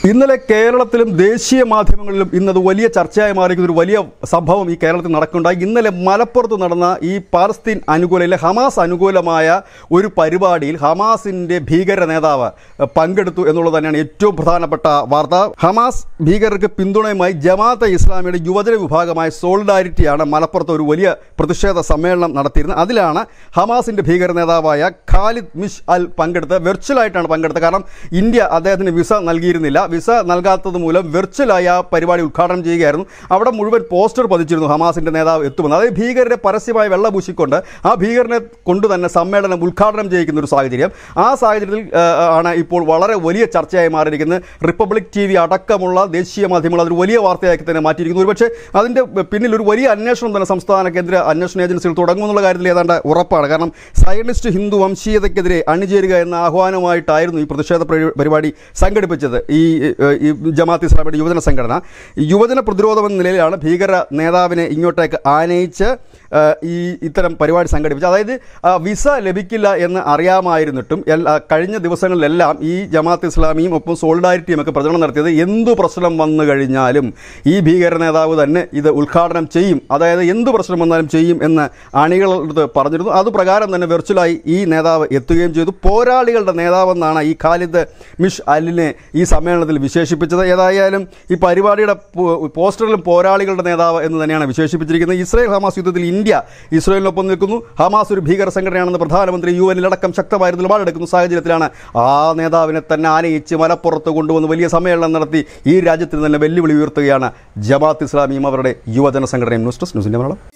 ഇന്നലെ കേരളത്തിലും ദേശീയ മാധ്യമങ്ങളിലും ഇന്നത് വലിയ ചർച്ചയായി മാറിയിരിക്കുന്ന ഒരു വലിയ സംഭവം ഈ കേരളത്തിൽ നടക്കുന്നുണ്ടായി ഇന്നലെ മലപ്പുറത്ത് നടന്ന ഈ പാലസ്തീൻ അനുകൂല ഹമാസ് അനുകൂലമായ ഒരു പരിപാടിയിൽ ഹമാസിന്റെ ഭീകര നേതാവ് എഹ്, പങ്കെടുത്തു എന്നുള്ളത് തന്നെയാണ് ഏറ്റവും പ്രധാനപ്പെട്ട വാർത്ത ഹമാസ് ഭീകരർക്ക് പിന്തുണയുമായി ജമാഅത്തെ ഇസ്ലാമിയുടെ യുവജന വിഭാഗമായ സോളിഡാരിറ്റിയാണ് മലപ്പുറത്ത് ഒരു വലിയ പ്രതിഷേധ സമ്മേളനം നടത്തിയിരുന്നത് അതിലാണ് ഹമാസിന്റെ ഭീകര നേതാവായ ഖാലിദ് മിഷ് അൽ പങ്കെടുത്ത് വെർച്വലായിട്ടാണ് പങ്കെടുത്തത് കാരണം ഇന്ത്യ അദ്ദേഹത്തിന് വിസ നൽകിയിരുന്നില്ല വിസ നൽകാത്തത് മൂലം വെർച്വലായി ആ പരിപാടി ഉദ്ഘാടനം ചെയ്യുകയായിരുന്നു അവിടെ മുഴുവൻ പോസ്റ്റർ പതിച്ചിരുന്നു ഹമാസിന്റെ നേതാവ് എത്തുമെന്ന് അതായത് ഭീകരരെ പരസ്യമായി വെള്ളപൂശിക്കൊണ്ട് ആ ഭീകരനെ കൊണ്ട് തന്നെ സമ്മേളനം ഉദ്ഘാടനം ചെയ്യിക്കുന്ന ഒരു സാഹചര്യം ആ സാഹചര്യത്തിൽ ആ, ആണ് ഇപ്പോൾ വളരെ വലിയ ചർച്ചയായി മാറിയിരിക്കുന്നത് റിപ്പബ്ലിക് ടി വി അടക്കമുള്ള ദേശീയ മാധ്യമങ്ങൾ അതൊരു വലിയ വാർത്തയാക്കി തന്നെ മാറ്റിയിരിക്കുന്നു ഒരുപക്ഷെ അതിൻ്റെ പിന്നിൽ ഒരു വലിയ അന്വേഷണം തന്നെ സംസ്ഥാന കേന്ദ്ര അന്വേഷണ ഏജൻസികൾ തുടങ്ങുമെന്നുള്ള കാര്യത്തിൽ ഏതാണ്ട് ഉറപ്പാണ് കാരണം സയനിസ്റ്റ് ഹിന്ദു വംശീയതയ്ക്കെതിരെ അണിചേരുക എന്ന ആഹ്വാനമായിട്ടായിരുന്നു ഈ പ്രതിഷേധ പരി- പരിപാടി സംഘടിപ്പിച്ചത് ഈ ഏഹ്, ഈ ജമാഅത്ത് ഇസ്ലാമിയുടെ യുവജന സംഘടന ഈ യുവജന പ്രതിരോധം എന്ന നിലയിലാണ് ഭീകര നേതാവിനെ ഇങ്ങോട്ടേക്ക് ആനയിച്ച് ഏഹ്, ഈ ഇത്തരം പരിപാടി സംഘടിപ്പിച്ചത് അതായത് ആ, വിസ ലഭിക്കില്ല എന്ന് അറിയാമായിരുന്നിട്ടും എല്ലാ കഴിഞ്ഞ ദിവസങ്ങളിലെല്ലാം ഈ ജമാഅത്ത് ഇസ്ലാമിയും ഒപ്പം സോളിഡാരിറ്റിയും ഒക്കെ പ്രചരണം നടത്തിയത് എന്തു പ്രശ്നം വന്നു കഴിഞ്ഞാലും ഈ ഭീകര നേതാവ് തന്നെ ഇത് ഉദ്ഘാടനം ചെയ്യും അതായത് എന്ത് പ്രശ്നം വന്നാലും ചെയ്യും എന്ന് അണികളടുത്ത് പറഞ്ഞിരുന്നു അത് പ്രകാരം തന്നെ വെർച്വലായി ഈ നേതാവ് എത്തുകയും ചെയ്തു പോരാളികളുടെ നേതാവെന്നാണ് ഈ ഖാലിദ് മിഷ് അലിനെ ഈ സമ്മേളനത്തിൽ വിശേഷിപ്പിച്ചത് ഏതായാലും ഈ പരിപാടിയുടെ പോ- പോസ്റ്ററിലും പോരാളികളുടെ നേതാവ് എന്ന് തന്നെയാണ് വിശേഷിപ്പിച്ചിരിക്കുന്നത് ഇസ്രായേൽ ഹമാസ് യുദ്ധത്തിൽ ഇന്ത്യ ഇസ്രായേലിനൊപ്പം നിൽക്കുന്നു ഹമാസ് ഒരു ഭീകര സംഘടനയാണെന്ന് പ്രധാനമന്ത്രി യു എനിലടക്കം ശക്തമായ നിലപാടെടുക്കുന്ന സാഹചര്യത്തിലാണ് ആ നേതാവിനെ തന്നെ ആനയിച്ച് മലപ്പുറത്ത് കൊണ്ടുവന്ന് വലിയ സമ്മേളനം നടത്തി ഈ രാജ്യത്തിന് തന്നെ വെല്ലുവിളി ഉയർത്തുകയാണ് ജമാഅത്ത് ഇസ്ലാമിയും അവരുടെ യുവജന സംഘടനയും ന്യൂസ് ഡെസ്ക് ന്യൂസിൻ്റെ മലയാളം